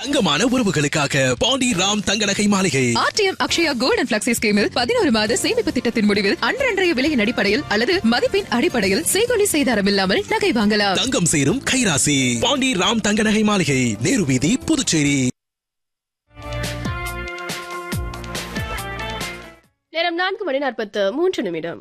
தங்கமான உறவுகளுக்காக பாண்டி ராம் தங்க நகை மாளிகை RTM Akshaya gold and flexi ஸ்கீமில் பதினோரு மாத சேமிப்பு திட்டத்தின் முடிவில் அன்றன்றைய விலையின் அடிப்படையில் அல்லது மதிப்பின் அடிப்படையில் செய்கொலி செய்தாரம் இல்லாமல் நகை வாங்கலாம் தங்கம் சேரும் கைராசி பாண்டி ராம் தங்க நகை மாளிகை நேரு வீதி புதுச்சேரி நேரம் நான்கு மணி நாற்பத்து மூன்று நிமிடம்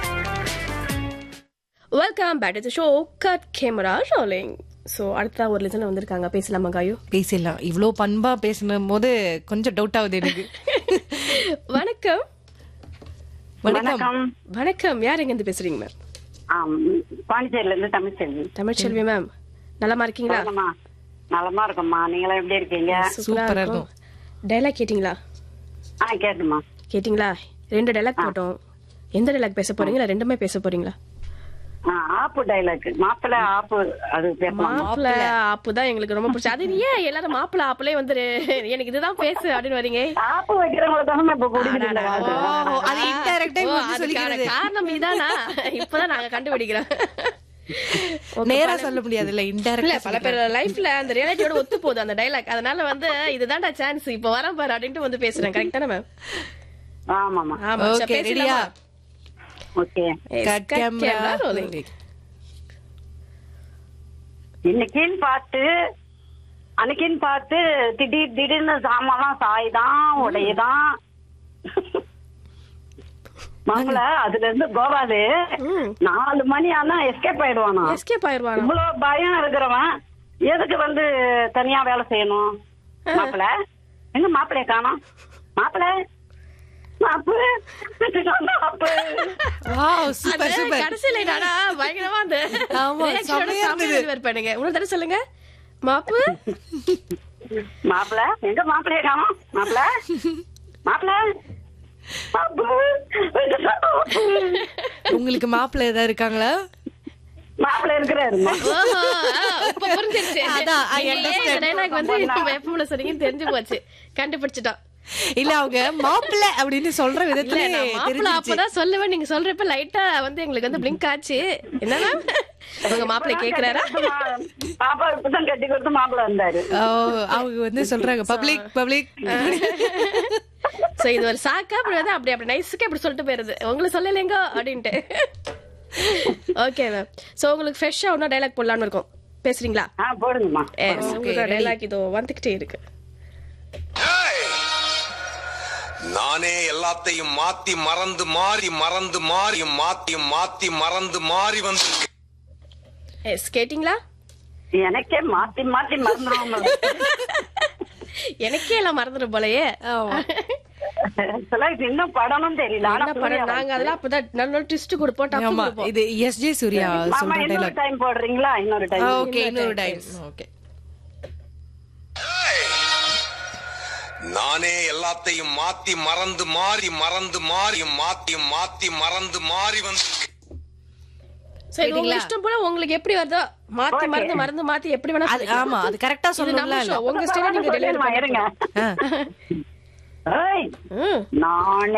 welcome back to show cut camera rolling so அடுத்த ஒரு லெசன் வந்திருக்காங்க பேசலாமா காயு பேசிடலாம் இவ்ளோ பண்பா பேசின போது கொஞ்சம் டவுட் ஆகுது எனக்கு வணக்கம் வணக்கம் வணக்கம் யார் எங்க இருந்து பேசுறீங்க மேம் ஆம், பாண்டிச்சேரியில இருந்து தமிழ்ச்செல்வி தமிழ்ச்செல்வி மேம் நலமா இருக்கீங்களா சொல்லுங்கம்மா. நலமா இருக்கம்மா நீங்களும் எப்படி இருக்கீங்க சூப்பரா இருக்கும் டைலாக் கேட்டிங்களா ஆ கேட்டுமா கேட்டிங்களா ரெண்டு டைலாக் போட்டோம் எந்த டைலாக் பேச போறீங்களா ரெண்டுமே பேச போறீங்களா ஆப்பு டைலாக் மாப்பிள்ளை ஆப்பு அது பேசலாமா மாப்பிள்ள ஆப்பு தான் எங்களுக்கு ரொம்ப பிடிச்சது அது ஏன் எல்லாரும் மாப்பிள்ள ஆப்புலே வந்து எனக்கு இதுதான் பேசு அப்படின்னு வரீங்க ஆப்பு வைக்கிறவங்கள தானே இப்ப குடிக்கிறீங்க ஓ, அது இன்டைரக்டா ஓ, இப்படி அதுக்கான சொல்லிக்கிறது காரணம் இதானா இப்பதான் நாங்க கண்டுபிடிக்கிறோம் நேரா சொல்ல முடியாது இல்ல இல்ல இன்டைரக்டா பல பேர் லைஃப்ல அந்த ரியாலிட்டியோட ஒத்து போகுது அந்த டைலாக் அதனால வந்து இதுதான்டா சான்ஸ் இப்ப வரேன் பாரு அப்படின்ட்டு வந்து பேசுறேன் கரெக்டான மேம் ஆமாமா ஆமா சரி, ஓகே ரெடியா பேசலாமா? Okay Yes, cut cut camera camera rolling. இன்னைக்குன்னு பார்த்து அன்னைக்குன்னு பார்த்து திடீர் திடீர்னு சாமான்லாம் சாய்தான் உடையதான் மாப்பிள்ள அதுல இருந்து கோவாது ம். நாலு மணி ஆனா எஸ்கேப் ஆயிடுவானா எஸ்கேப் ஆயிருவானா இவ்வளவு பயம் இருக்கிறவன் எதுக்கு வந்து தனியா வேலை செய்யணும் மாப்பிள எங்க மாப்பிளைய காணோம் மாப்பிள மாப்பு மாப்பு வாவ் சூப்பர் அது சூப்பர் கடைசியில என்னடா பயங்கரமா அந்த ஆமா, reaction ஓட செமையா செமையா இருந்தது. deliver பண்ணுங்க இன்னொரு தடவை சொல்லுங்க மாப்பு மாப்பிள எங்க மாப்பிளைய காணோம் மாப்பிள மாப்பிள மாப்பு எங்க மாப்பு? உங்களுக்கு மாப்பிள்ளை ஏதாவது இருக்காங்களா மாப்பிள இருக்கிறாருமா ஓஹோ, ஆ, இப்ப புரிஞ்சிருச்சு அதான், I நீங்க ஏன் இந்த understand. dialogue வந்து நம்ம எப்பவுமே சொன்னீங்கன்னு தெரிஞ்சு போச்சு கண்டுபிடிச்சிட்டோம் இல்ல அவங்க மாப்பிள்ளை அப்படின்னு சொல்ற இல்ல விதத்துல நான் மாப்பிள்ள தெரிஞ்சிருச்சு அப்பதான் சொல்லுவேன் நீங்க சொல்றப்ப லைட்டா வந்து எங்களுக்கு வந்து பிளிங்க் ஆச்சு என்ன மேம் உங்க மாப்பிள்ளை கேக்குறாரா பாப்பா இப்பதான் கட்டி கொடுத்து மாப்பிள வந்தாரு ஓ, அவங்க வந்து சொல்றாங்க பப்ளிக் பப்ளிக் சோ இது ஒரு சாக்கா அப்படி வந்து அப்படி அப்படி நைஸுக்கு அப்படி சொல்லிட்டு போயிருது உங்களுக்கு சொல்லலைங்க அப்படின்ட்டு ஓகே மேம் சோ உங்களுக்கு ஃப்ரெஷ்ஷா ஒன்னும் டைலாக் போடலாம்னு இருக்கும் பேசுறீங்களா ஆ போடுங்கம்மா Yes, உங்களோட டைலாக் இதோ வந்துகிட்டே இருக்கு நானே எல்லாத்தையும் மாத்தி மறந்து மாறி மறந்து மாறி மாத்தி மாத்தி மறந்து மாறி வந்து எஸ் கேட்டிங்களா எனக்கே மாத்தி மாத்தி மறந்துடுவோம் எனக்கே எல்லாம் மறந்துடும் போலயே சில இது இன்னும் படமும் தெரியல ஆனா என்ன படம் நாங்க அதெல்லாம் அப்பதான் நல்ல நல்ல ட்விஸ்ட் கொடுப்போம் டப்பு ஆமா கொடுப்போம் இது எஸ் ஜே சூர்யா மாமா சொல்ற இன்னொரு டைலாக் டைம் போடுறீங்களா இன்னொரு டைம் ஓகே இன்னொரு இன்னொரு டைம் time. ஓகே நானே எல்லாத்தையும் மாத்தி மறந்து மாறி மறந்து மாறி மாத்தி மாத்தி மறந்து மாறி வந்து சரி உங்க இஷ்டம் போல உங்களுக்கு எப்படி வருதோ மாத்தி மறந்து மறந்து மாத்தி எப்படி வேணா அது ஆமா அது கரெக்டா இது நம்ம சொல்லணும்ல இல்ல show. உங்க ஸ்டைல நீங்க டெலிவரி இருங்க பண்ணுங்க ஏய் ம் நானே